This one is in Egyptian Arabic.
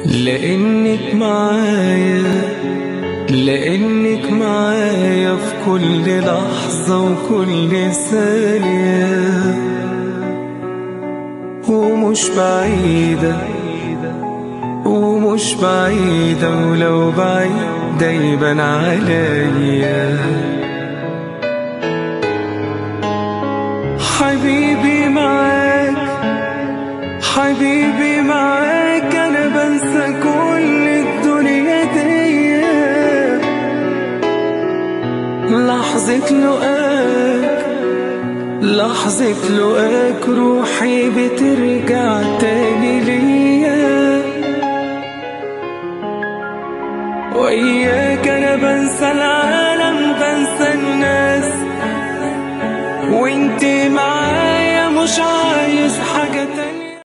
لأنك معايا لأنك معايا في كل لحظة وكل ثانية ومش بعيدة ومش بعيدة ولو بعيدة يبان عليا حبيبي معاك حبيبي معاك انا بنسى كل الدنيا دي لحظة لقاك لحظة لقاك روحي بترجع تاني ليا وإياك أنا بنسى العالم بنسى الناس وانت معايا مش عايز حاجة